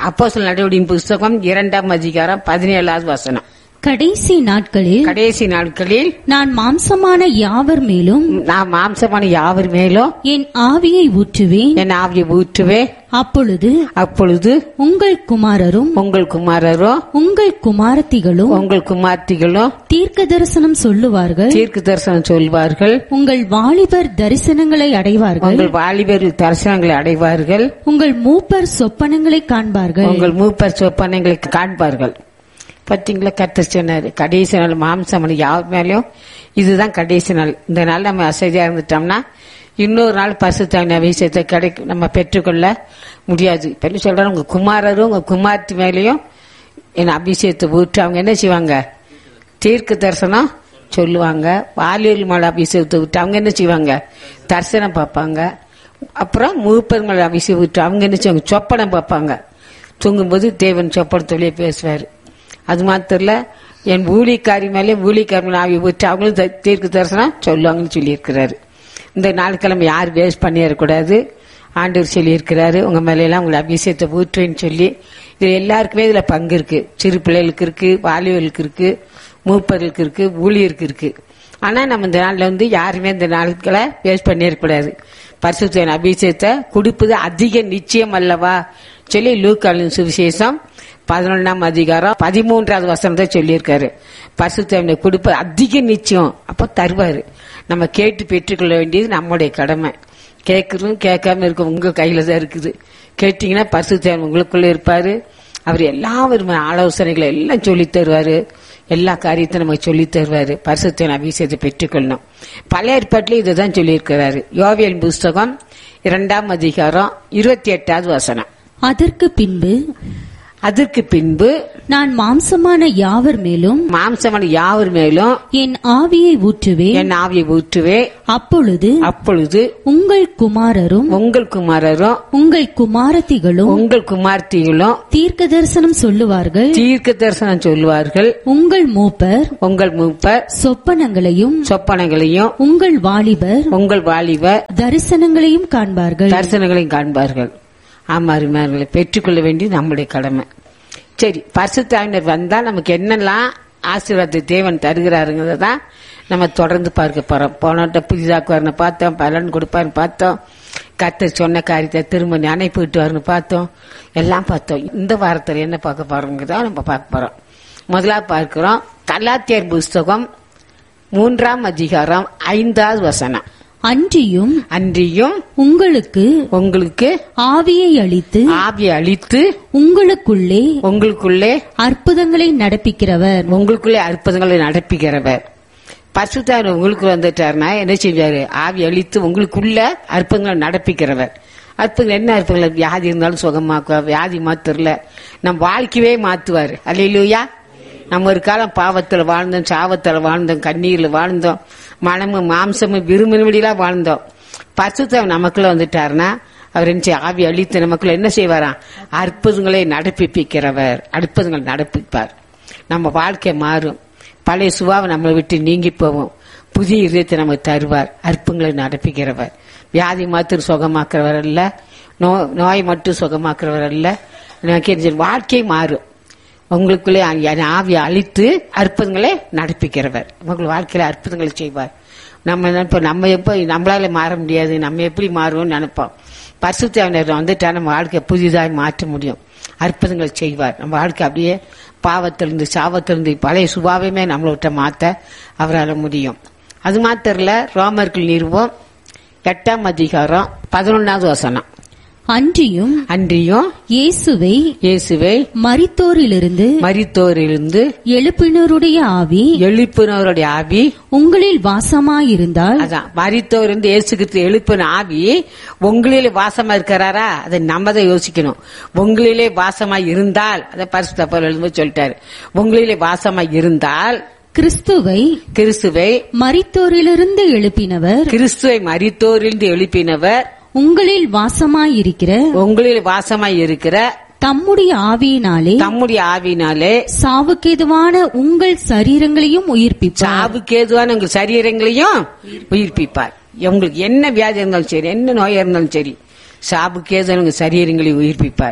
அப்போஸ்தலர் நடவடிக்கையின் புஸ்தகம் இரண்டாம் அதிகாரம் பதினேழாவது வசனம் கடைசி நாட்களில் கடைசி நாட்களில் நான் மாம்சமான யாவர் மேலும் நான் மாம்சமான யாவர் மேலும் என் ஆவியை ஊற்றுவேன் என் ஆவியை ஊற்றுவே அப்பொழுது அப்பொழுது உங்கள் குமாரரும் உங்கள் குமாரரும் உங்கள் குமாரத்திகளும் உங்கள் குமார்த்திகளும் தீர்க்க தரிசனம் சொல்லுவார்கள் தீர்க்க தரிசனம் சொல்வார்கள் உங்கள் வாலிபர் தரிசனங்களை அடைவார்கள் உங்கள் வாலிபர் தரிசனங்களை அடைவார்கள் உங்கள் மூப்பர் சொப்பனங்களை காண்பார்கள் உங்கள் மூப்பர் சொப்பனங்களை காண்பார்கள் பார்த்தீங்களா கத்த சொன்னாரு கடைசி நாள் மாம்சம் யார் மேலேயும் இதுதான் கடைசி நாள் இந்த நாள் நம்ம அசதியா இருந்துட்டோம்னா இன்னொரு நாள் பசுத்தாங்க விஷயத்தை கிடைக்கும் நம்ம பெற்றுக்கொள்ள முடியாது இப்ப என்ன சொல்றாங்க உங்க குமாரரும் உங்க குமார்த்தி மேலேயும் என் அபிஷேகத்தை ஊற்றி அவங்க என்ன செய்வாங்க தீர்க்க தரிசனம் சொல்லுவாங்க வாலியல் மலை அபிஷேகத்தை விட்டு அவங்க என்ன செய்வாங்க தரிசனம் பார்ப்பாங்க அப்புறம் மூப்பர் மலை அபிஷேகம் விட்டு அவங்க என்ன செய்வாங்க சொப்பனம் பார்ப்பாங்க தூங்கும்போது தேவன் சொப்பனத்தொழிலே பேசுவார் அது மாத்திரம் இல்ல என் ஊழிக்காரி மேலே ஊழிக்காரி மேலே ஆவி விட்டு அவங்களும் த- தீர்க்க தரிசனம் சொல்லுவாங்கன்னு சொல்லியிருக்கிறாரு இந்த நாட்கிழமை யார் வேஸ்ட் பண்ணிடக்கூடாது ஆண்டவர் சொல்லியிருக்கிறாரு உங்க மேல எல்லாம் உங்களை அபிஷேகத்தை ஊற்றுவேன்னு சொல்லி இது எல்லாருக்குமே இதுல பங்கு இருக்கு சிறு பிள்ளைகளுக்கு இருக்கு வாலிபர்களுக்கு இருக்கு மூப்பர்களுக்கு இருக்கு ஊழியருக்கு இருக்கு ஆனா நம்ம இந்த நாள்ல வந்து யாருமே இந்த நாட்களை வேஸ்ட் பண்ணிடக்கூடாது பரிசுத்தின் அபிஷேகத்தை கொடுப்பது அதிக நிச்சயம் அல்லவா சொல்லி லூக்காலின் சுவிசேஷம் பதினொன்றாம் அதிகாரம் பதிமூன்றாவது வசனத்தை சொல்லியிருக்காரு பரிசுத்தவனை கொடுப்பது அதிக நிச்சயம் அப்போ தருவாரு நம்ம கேட்டு பெற்றுக்கொள்ள வேண்டியது நம்முடைய கடமை கேட்கறதும் கேட்காம இருக்க உங்க கையில தான் இருக்குது கேட்டீங்கன்னா பரிசுத்தவன் உங்களுக்குள்ள இருப்பாரு அவர் எல்லா விதமான ஆலோசனைகளை எல்லாம் சொல்லி தருவாரு எல்லா காரியத்தையும் நமக்கு சொல்லி தருவாரு பரிசுத்தவன் அபிஷேகத்தை பெற்றுக்கொள்ளணும் பழைய ஏற்பாட்டிலே இதை தான் சொல்லியிருக்கிறாரு யோவியல் புஸ்தகம் இரண்டாம் அதிகாரம் இருபத்தி எட்டாவது வசனம் அதற்கு பின்பு அதற்கு பின்பு நான் மாம்சமான யாவர் மேலும் மாம்சமான யாவர் மேலும் என் ஆவியை ஊற்றுவேன் என் ஆவியை ஊற்றுவே அப்பொழுது அப்பொழுது உங்கள் குமாரரும் உங்கள் குமாரரும் உங்கள் குமாரத்திகளும் உங்கள் குமார்த்திகளும் தீர்க்க தரிசனம் சொல்லுவார்கள் தீர்க்க தரிசனம் சொல்வார்கள் உங்கள் மூப்பர் உங்கள் மூப்பர் சொப்பனங்களையும் சொப்பனங்களையும் உங்கள் வாலிபர் உங்கள் வாலிப தரிசனங்களையும் காண்பார்கள் தரிசனங்களையும் காண்பார்கள் ஆமா அருமையார்களை பெற்றுக்கொள்ள வேண்டியது நம்முடைய கடமை சரி பரிசுத்தாவினர் வந்தா நமக்கு என்னெல்லாம் ஆசீர்வாதத்தை தேவன் தருகிறாருங்கிறத தான் நம்ம தொடர்ந்து பார்க்க போறோம் போனோட்ட புதிதாக்குவார்னு பார்த்தோம் பலன் கொடுப்பாருன்னு பார்த்தோம் கர்த்தர் சொன்ன காரியத்தை திரும்ப நினைப்புட்டு வரணும் பார்த்தோம் எல்லாம் பார்த்தோம் இந்த வாரத்தில் என்ன பார்க்க போறோங்கிறத நம்ம பார்க்க போறோம் முதலாவது பார்க்கிறோம் கலாத்தியர் புஸ்தகம் மூன்றாம் அதிகாரம் ஐந்தாவது வசனம் அன்றியும் அன்றியும் உங்களுக்கு உங்களுக்கு ஆவியை அளித்து ஆவியை அளித்து உங்களுக்குள்ளே உங்களுக்குள்ளே அற்புதங்களை நடப்பிக்கிறவர் உங்களுக்குள்ளே அற்புதங்களை நடப்பிக்கிறவர் பரிசுத்தார் உங்களுக்கு வந்துட்டாருன்னா என்ன செஞ்சாரு ஆவி அளித்து உங்களுக்குள்ள அற்புதங்களை நடப்பிக்கிறவர் அற்புதங்கள் என்ன அற்புதங்கள் வியாதி இருந்தாலும் சுகமாக்குவார் வியாதி மாத்திரல நம் வாழ்க்கையே மாத்துவார் அல்லையிலூயா நம்ம ஒரு காலம் பாவத்துல வாழ்ந்தோம் சாவத்துல வாழ்ந்தோம் கண்ணீர்ல வாழ்ந்தோம் மனமும் மாம்சமும் விரும்பினபடிலாம் வாழ்ந்தோம் பரிசுத்தம் நமக்குள்ள வந்துட்டாருன்னா அவர் என்ன செய்ய ஆவி அழித்து நமக்குள்ள என்ன செய்வாராம் அற்புதங்களை நடப்பிப்பிக்கிறவர் அற்புதங்கள் நடப்பிப்பார் நம்ம வாழ்க்கை மாறும் பழைய சுபாவை நம்மளை விட்டு நீங்கி போவோம் புதிய இதயத்தை நமக்கு தருவார் அற்புதங்களை நடப்பிக்கிறவர் வியாதி மாத்திரம் சுகமாக்குறவர் அல்ல நோ- நோய் மட்டும் சுகமாக்குறவர் அல்ல எனக்கு இந்த வாழ்க்கை மாறும் உங்களுக்குள்ளே என் ஆவியை அழித்து அற்புதங்களை நடப்பிக்கிறவர் உங்கள் வாழ்க்கையில அற்புதங்களை செய்வார் நம்ம நினைப்போம் நம்ம எப்போ நம்மளால மாற முடியாது நம்ம எப்படி மாறுவோம்னு நினைப்போம் பரிசுத்தவனர் வந்துட்டா நம்ம வாழ்க்கையை புதிதாக மாற்ற முடியும் அற்புதங்களை செய்வார் நம்ம வாழ்க்கை அப்படியே பாவத்திலிருந்து சாவத்திலிருந்து பழைய சுபாவமே நம்மளை விட்ட மாத்த அவரால் முடியும் அது மாத்திரல ரோமர்கள் நிறுவம் எட்டாம் அதிகாரம் பதினொன்னாவது வசனம் அன்றியும் அன்றியும் இயேசுவை இயேசுவை மரித்தோரிலிருந்து மரித்தோரிலிருந்து எழுப்பினருடைய ஆவி எழுப்பினவருடைய ஆவி உங்களில் வாசமாயிருந்தால் அதான் மரித்தவர் இருந்து இயேசு கிறிஸ்து எழுப்பின ஆவி உங்களிலே வாசமா இருக்கிறாரா அதை நம்ம தான் யோசிக்கணும் உங்களிலே வாசமா இருந்தால் அதை பரிசு தப்பல் எழுதும்போது சொல்லிட்டாரு உங்களிலே வாசமா இருந்தால் கிறிஸ்துவை கிறிஸ்துவை மரித்தோரிலிருந்து எழுப்பினவர் கிறிஸ்துவை மரித்தோரிலிருந்து எழுப்பினவர் உங்களில் வாசமாயிருக்கிற உங்களில் வாசமாய் இருக்கிற தம்முடைய ஆவியினாலே தம்முடைய ஆவினாலே சாவுக்கேதுவான உங்கள் சரீரங்களையும் உயிர்ப்பிப்பார் சாவுக்கு ஏதுவான உங்கள் சரீரங்களையும் உயிர்ப்பிப்பார் உங்களுக்கு என்ன வியாதி இருந்தாலும் சரி என்ன நோயா இருந்தாலும் சரி சாவுக்கு ஏதுவான உங்கள் சரீரங்களை உயிர்ப்பிப்பார்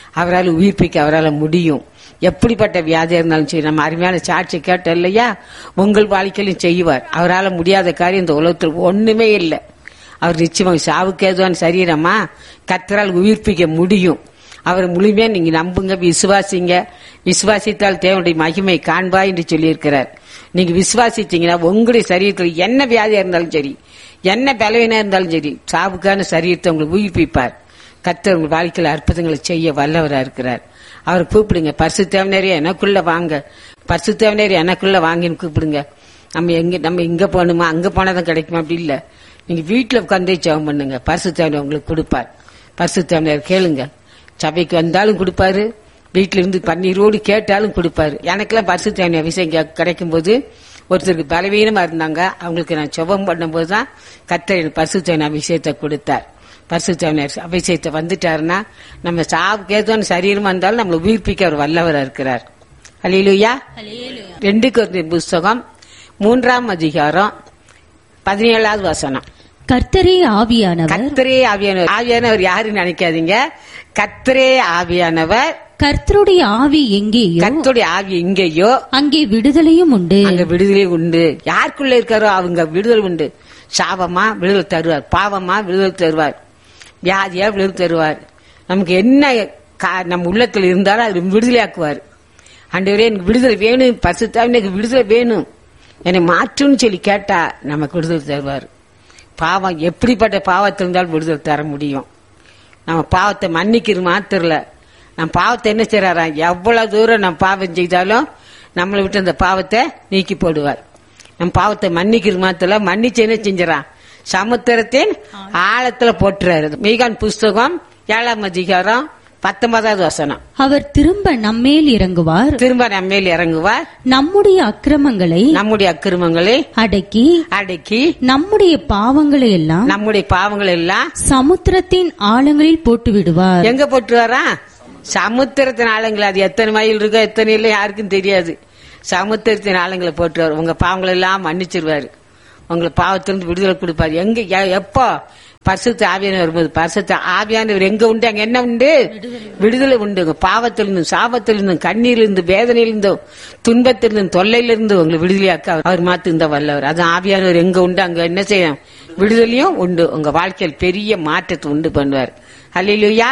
அவரால் உயிர்ப்பிக்க அவரால் முடியும் எப்படிப்பட்ட வியாதியா இருந்தாலும் சரி நம்ம அருமையான சாட்சி கேட்டோம் இல்லையா உங்கள் வாழ்க்கையிலும் செய்வார் அவரால் முடியாத காரியம் இந்த உலகத்தில் ஒண்ணுமே இல்லை அவர் நிச்சயமாக சாவுக்கு ஏதுவான சரீரமா கத்தரால் உயிர்ப்பிக்க முடியும் அவர் முழுமையா நீங்க நம்புங்க விசுவாசிங்க விசுவாசித்தால் தேவனுடைய மகிமை காண்பா என்று சொல்லியிருக்கிறார் நீங்க விசுவாசிச்சீங்கன்னா உங்களுடைய சரீரத்தில் என்ன வியாதியா இருந்தாலும் சரி என்ன பலவீனா இருந்தாலும் சரி சாவுக்கான சரீரத்தை உங்களுக்கு உயிர்ப்பிப்பார் கத்தர் உங்கள் வாழ்க்கையில் அற்புதங்களை செய்ய வல்லவரா இருக்கிறார் அவர் கூப்பிடுங்க பரிசு தேவனரே எனக்குள்ள வாங்க பரிசு தேவனரே எனக்குள்ள வாங்கின்னு கூப்பிடுங்க நம்ம எங்க நம்ம இங்க போகணுமா அங்க போனாதான் கிடைக்குமா அப்படி இல்ல நீங்க வீட்டுல உட்காந்தே ஜெபம் பண்ணுங்க பரிசு தேவனை உங்களுக்கு கொடுப்பார் பரிசு தேவனர் கேளுங்க சபைக்கு வந்தாலும் கொடுப்பாரு வீட்டுல இருந்து பன்னீரோடு கேட்டாலும் கொடுப்பாரு எனக்கெல்லாம் பரிசு தேவனை அபிஷேகம் கிடைக்கும் போது ஒருத்தருக்கு பலவீனமா இருந்தாங்க அவங்களுக்கு நான் செபம் பண்ணும்போது தான் கத்தர் எனக்கு பரிசு தேவனை அபிஷேகத்தை கொடுத்தார் பரிசு தேவனர் அபிஷேகத்தை வந்துட்டாருன்னா நம்ம சாவுக்கு ஏதோன்னு சரீரமா இருந்தாலும் நம்மளை உயிர்ப்பிக்க அவர் வல்லவரா இருக்கிறார் அலிலுயா ரெண்டு கொரிந்தியர் புஸ்தகம் மூன்றாம் அதிகாரம் பதினேழாவது வசனம் கர்த்தரே ஆவியானவர் கத்தரே ஆவியானவர் ஆவியானவர் யாருன்னு நினைக்காதீங்க கத்தரே ஆவியானவர் கர்த்தருடைய ஆவி எங்கேயோ கத்துடைய ஆவி எங்கேயோ அங்கே விடுதலையும் உண்டு அங்க விடுதலை உண்டு யாருக்குள்ள இருக்காரோ அவங்க விடுதலை உண்டு சாபமா விடுதலை தருவார் பாவமா விடுதலை தருவார் வியாதியா விடுதலை தருவார் நமக்கு என்ன கா- நம்ம உள்ளத்துல இருந்தாலும் அது விடுதலையாக்குவார் ஆண்டவரே எனக்கு விடுதலை வேணும் பசுத்தா எனக்கு விடுதலை வேணும் என்னை மாற்றுன்னு சொல்லி கேட்டா நமக்கு விடுதலை தருவார் பாவம் எப்படிப்பட்ட பாவத்தில் இருந்தாலும் விடுதலை தர முடியும் நம்ம பாவத்தை மன்னிக்கிறது மாத்திரல நம்ம பாவத்தை என்ன செய்யறாரா எவ்வளவு தூரம் நம்ம பாவம் செய்தாலும் நம்மளை விட்டு அந்த பாவத்தை நீக்கி போடுவார் நம்ம பாவத்தை மன்னிக்கிறது மாத்திரல மன்னிச்சு என்ன செஞ்சிடறான் சமுத்திரத்தின் ஆழத்துல போட்டுறாரு மீகான் புஸ்தகம் ஏழாம் அதிகாரம் பத்தொன்பதாவது வசனம் அவர் திரும்ப நம்மேல் இறங்குவார் திரும்ப நம்ம மேல் இறங்குவார் நம்முடைய அக்கிரமங்களை நம்முடைய அக்கிரமங்களை அடக்கி அடக்கி நம்முடைய பாவங்களை எல்லாம் நம்முடைய பாவங்கள் எல்லாம் சமுத்திரத்தின் ஆழங்களில் போட்டு விடுவார் எங்க போட்டு வரா சமுத்திரத்தின் ஆழங்கள் அது எத்தனை மைல் இருக்கோ எத்தனை இல்லை யாருக்கும் தெரியாது சமுத்திரத்தின் ஆழங்களை போட்டு வர உங்க பாவங்களை எல்லாம் மன்னிச்சிருவாரு உங்களை பாவத்திலிருந்து விடுதலை கொடுப்பாரு எங்க எ- எப்போ பரிசுத்த ஆவியானவர் வரும்போது பரிசுத்த ஆவியானவர் எங்க உண்டு அங்க என்ன உண்டு விடுதலை உண்டு உங்க பாவத்திலிருந்தும் சாபத்திலிருந்தும் கண்ணீரிலிருந்து வேதனையிலிருந்தும் துன்பத்திலிருந்தும் தொல்லையிலிருந்து உங்களை விடுதலையாக்க அவர்- அவர் மாத்து இந்த வல்லவர் அது ஆவியானவர் எங்க உண்டு அங்க என்ன செய்யும் விடுதலையும் உண்டு உங்க வாழ்க்கையில் பெரிய மாற்றத்தை உண்டு பண்ணுவார் அல்லையா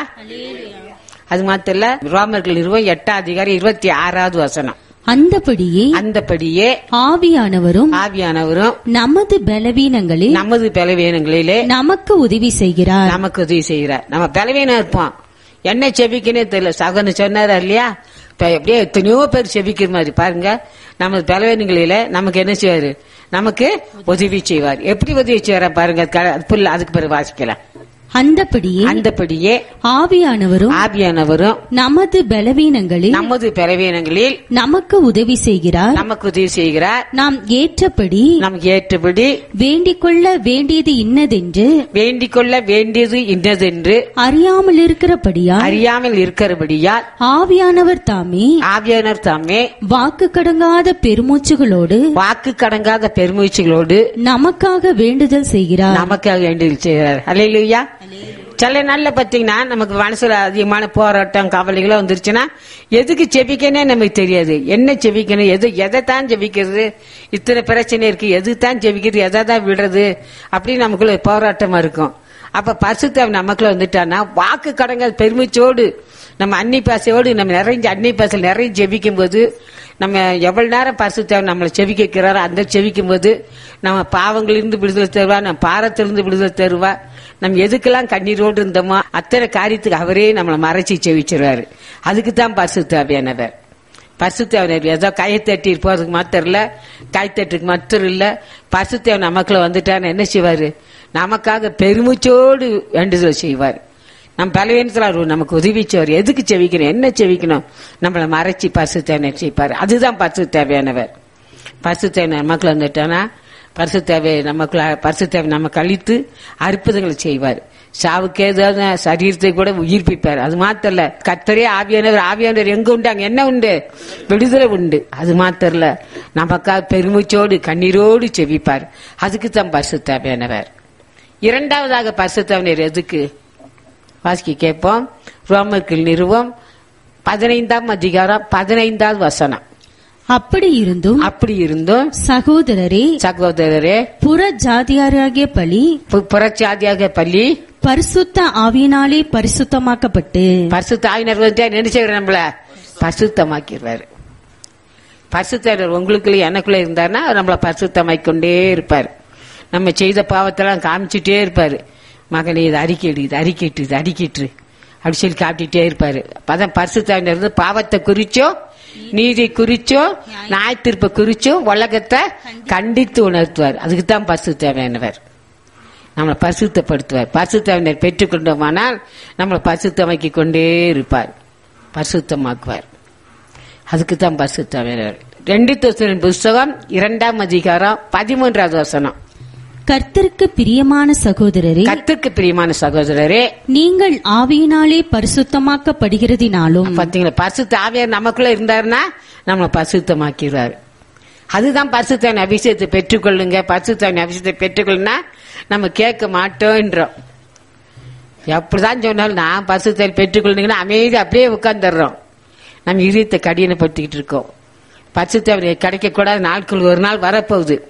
அது மாத்திரம் இல்ல ரோமர்கள் நிறுவம் எட்டாம் அதிகாரம் இருபத்தி ஆறாவது வசனம் அந்தபடியே அந்தபடியே ஆவியானவரும் ஆவியானவரும் நமது பலவீனங்களில் நமது பலவீனங்களிலே நமக்கு உதவி செய்கிறார் நமக்கு உதவி செய்கிறார் நம்ம பலவீனம் இருப்போம் என்ன செபிக்கனே தெரியல சகன்னு சொன்னாரா இல்லையா இப்ப எப்படியே எத்தனையோ பேர் செபிக்கிற மாதிரி பாருங்க நமது பலவீனங்களில நமக்கு என்ன செய்வாரு நமக்கு உதவி செய்வார் எப்படி உதவி செய்வாரா பாருங்க அது க- அது புல்ல அதுக்கு பிறகு வாசிக்கலாம் அந்தபடியே அந்தபடியே ஆவியானவரும் ஆவியானவரும் நமது பலவீனங்களில் நமது பலவீனங்களில் நமக்கு உதவி செய்கிறார் நமக்கு உதவி செய்கிறார் நாம் ஏற்றபடி நமக்கு ஏற்றபடி வேண்டிக் கொள்ள வேண்டியது இன்னதென்று வேண்டிக் கொள்ள வேண்டியது இன்னதென்று அறியாமல் இருக்கிறபடியால் அறியாமல் இருக்கிறபடியால் ஆவியானவர் தாமே ஆவியானர் தாமே வாக்கு கடங்காத பெருமூச்சுகளோடு வாக்கு கடங்காத பெருமூச்சுகளோடு நமக்காக வேண்டுதல் செய்கிறார் நமக்காக வேண்டியது செய்கிறார் அல்லையா சில நாள்ல பாத்தீங்கன்னா நமக்கு மனசுல அதிகமான போராட்டம் கவலைகளோ வந்துருச்சுன்னா எதுக்கு செபிக்கனே நமக்கு தெரியாது என்ன செபிக்கணும் எது எதை தான் செபிக்கிறது இத்தனை பிரச்சனை இருக்கு எது தான் செபிக்கிறது எதை தான் விடுறது அப்படின்னு நமக்குள்ள போராட்டமா இருக்கும் அப்ப பரிசுத்தம் நமக்குள்ள வந்துட்டான்னா வாக்கு கடங்க பெருமிச்சோடு நம்ம அன்னி பாசையோடு நம்ம நிறைஞ்ச அன்னி பாசையில் நிறைய ஜெபிக்கும் போது நம்ம எவ்வளவு நேரம் பரிசுத்தம் நம்மளை செவிக்க வைக்கிறாரோ அந்த செவிக்கும் போது நம்ம பாவங்களிலிருந்து விடுதலை தருவா நம்ம பாரத்திலிருந்து விடுதலை தருவா நம்ம எதுக்கெல்லாம் கண்ணீரோடு இருந்தோமோ அத்தனை காரியத்துக்கு அவரே நம்மளை மறைச்சி செவிச்சிருவாரு அதுக்கு தான் பரிசுத்தாவியானவர் பரிசுத்தேவனர் ஏதோ கையை தட்டி போறதுக்கு மாத்திரம் இல்ல கைத்தட்டுக்கு மாத்திரம் இல்ல பரிசுத்தேவன் நமக்குள்ள வந்துட்டான்னு என்ன செய்வாரு நமக்காக பெருமிச்சோடு வேண்டுதல் செய்வார் நம்ம பலவீனத்தில் அவர் நமக்கு உதவி செய்வார் எதுக்கு செவிக்கணும் என்ன செவிக்கணும் நம்மளை மறைச்சி பரிசு தேவை செய்ப்பார் அதுதான் பரிசு தேவையானவர் பரிசு தேவை நமக்குள்ள வந்துட்டானா பரிசு தேவை நமக்குள்ள பரிசு தேவை நமக்கு அழித்து அற்புதங்களை செய்வார் சாவுக்கு ஏதாவது சரீரத்தை கூட உயிர்ப்பிப்பார் அது மாத்திரம் இல்ல கத்தரே ஆவியானவர் ஆவியானவர் எங்க உண்டு அங்க என்ன உண்டு விடுதலை உண்டு அது மாத்திரம் இல்ல நமக்காக பெருமூச்சோடு கண்ணீரோடு செவிப்பார் அதுக்கு தான் பரிசு தேவையானவர் இரண்டாவதாக பரிசுத்தவனர் எதுக்கு வாசிக்க கேட்போம் ரோமர்கள் நிறுவம் பதினைந்தாம் அதிகாரம் பதினைந்தாவது வசனம் அப்படி இருந்தும் அப்படி இருந்தும் சகோதரரே சகோதரரே புற ஜாதியாராகிய பலி பு- புறச்சாதியாக பள்ளி பரிசுத்த ஆவியினாலே பரிசுத்தமாக்கப்பட்டு பரிசுத்த ஆவினர் வந்து என்ன செய்வார் நம்மள பரிசுத்தமாக்கிடுவாரு பரிசுத்தர் உங்களுக்குள்ள எனக்குள்ள இருந்தாருன்னா அவர் நம்மளை பரிசுத்தமாக்கி கொண்டே இருப்பார் நம்ம செய்த பாவத்தெல்லாம் காமிச்சிட்டே இருப்பாரு மகனே இது அறிக்கையிடு இது அறிக்கைட்டு இது அறிக்கிட்டு அப்படி சொல்லி காட்டிட்டே இருப்பாரு அதான் பரிசுத்தாவினர் இருந்து பாவத்தை குறிச்சோ நீதி குறிச்சோ நியாயத்தீர்ப்பை குறிச்சோ உலகத்தை கண்டித்து உணர்த்துவார் அதுக்கு தான் பரிசுத்தாவியானவர் நம்மளை பரிசுத்தப்படுத்துவார் பரிசுத்தாவினர் பெற்றுக்கொண்டோமானால் நம்மளை பரிசுத்தமாக்கி கொண்டே இருப்பார் பரிசுத்தமாக்குவார் அதுக்கு தான் பரிசுத்தாவினர் ரெண்டு தோசனின் புஸ்தகம் இரண்டாம் அதிகாரம் பதிமூன்றாவது வசனம் கர்த்தருக்கு பிரியமான சகோதரரே கத்திற்கு பிரியமான சகோதரரே நீங்கள் ஆவியினாலே பரிசுத்தமாக்கப்படுகிறதினாலும் பாத்தீங்களா பரிசுத்த ஆவியார் நமக்குள்ள இருந்தாருன்னா நம்மளை பரிசுத்தமாக்கிறார் அதுதான் பரிசுத்தாவின் அபிஷேகத்தை பெற்றுக்கொள்ளுங்க பரிசுத்தாவின் அபிஷேகத்தை பெற்றுக்கொள்ளுனா நம்ம கேட்க மாட்டோன்றோம் எப்படிதான் சொன்னாலும் நான் பரிசுத்தாவை பெற்றுக்கொள்ளுங்கன்னா அமைதி அப்படியே உட்கார்ந்துடுறோம் நம்ம இதயத்தை கடினப்படுத்திக்கிட்டு இருக்கோம் பரிசுத்தாவை கிடைக்கக்கூடாத நாட்கள் ஒரு நாள் வரப்போகுது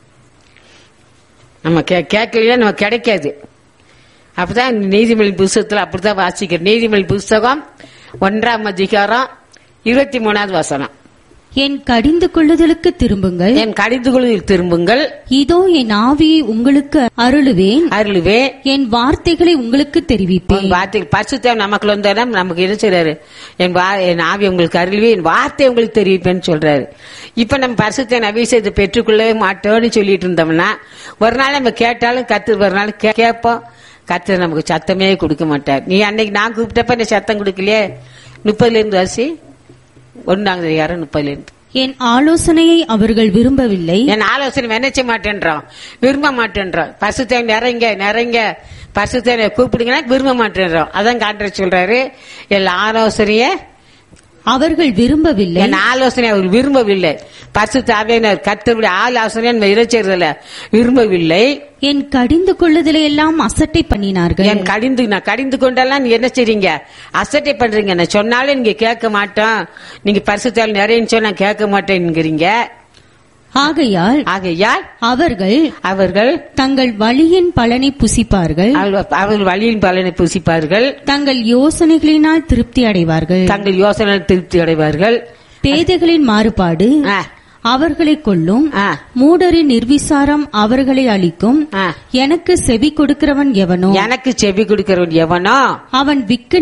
நம்ம கே கேட்கலையா நம்ம கிடைக்காது அப்பதான் நீதிமொழி புஸ்தகத்தில் அப்படித்தான் வாசிக்கிறேன் நீதிமொழி புஸ்தகம் ஒன்றாம் அதிகாரம் இருபத்தி மூணாவது வசனம் என் கடிந்து கொள்ளுதலுக்கு திரும்புங்கள் என் கடிதுகளில் திரும்புங்கள் இதோ என் ஆவியை உங்களுக்கு அருளுவேன் அருளுவே என் வார்த்தைகளை உங்களுக்கு தெரிவிப்பேன் உன் வார்த்தை பரிசுத்த நமக்குள்ள வந்தா நமக்கு என்ன செய்றாரு என் வா என் ஆவி உங்களுக்கு அருள்வே என் வார்த்தை உங்களுக்கு தெரிவிப்பேன்னு சொல்றாரு இப்ப நம்ம பரிசுத்த அபிஷேகத்தை பெற்றுக்கொள்ளவே மாட்டோம்னு சொல்லிட்டு இருந்தோம்னா ஒரு நாள் நம்ம கேட்டாலும் கத்து ஒரு நாள் கே- கேட்போம் கத்து நமக்கு சத்தமே கொடுக்க மாட்டார் நீ அன்னைக்கு நான் கூப்பிட்டப்ப நீ சத்தம் கொடுக்கலையே முப்பதுல இருந்து வாசி ஒன்னாங்க யாரும் முப்பதுல இருந்து என் ஆலோசனையை அவர்கள் விரும்பவில்லை என் ஆலோசனை நினைச்ச மாட்டேன்றோம் விரும்ப மாட்டேன்றோம் பசுத்தை நிறைங்க நிறைங்க பசுத்தை கூப்பிடுங்கன்னா விரும்ப மாட்டேன்றோம் அதான் காட்டுற சொல்றாரு என் ஆலோசனைய அவர்கள் விரும்பவில்லை என் ஆலோசனை அவர் விரும்பவில்லை பசு தாவியினர் கத்தருடைய ஆலோசனை நம்ம இறைச்சறதில்ல விரும்பவில்லை என் கடிந்து கொள்ளுதலை எல்லாம் அசட்டை பண்ணினார்கள் என் கடிந்து நான் கடிந்து கொண்டெல்லாம் நீங்க என்ன செய்றீங்க அசட்டை பண்றீங்க நான் சொன்னாலும் நீங்க கேட்க மாட்டோம் நீங்க பரிசுத்தால் நிறையன்னு சொன்னா கேட்க மாட்டேங்கிறீங்க ஆகையால் ஆகையால் அவர்கள் அவர்கள் தங்கள் வழியின் பலனை புசிப்பார்கள் அவர்கள் அவர்கள் வழியின் பலனை புசிப்பார்கள் தங்கள் யோசனைகளினால் திருப்தி அடைவார்கள் தங்கள் யோசனை திருப்தி அடைவார்கள் பேதைகளின் மாறுபாடு ஆ, அவர்களை கொல்லும் ஆ, மூடரின் நிர்விசாரம் அவர்களை அளிக்கும் ஆ. எனக்கு செவி கொடுக்கிறவன் எவனோ எனக்கு செவி கொடுக்கிறவன் எவனோ அவன் விக்கு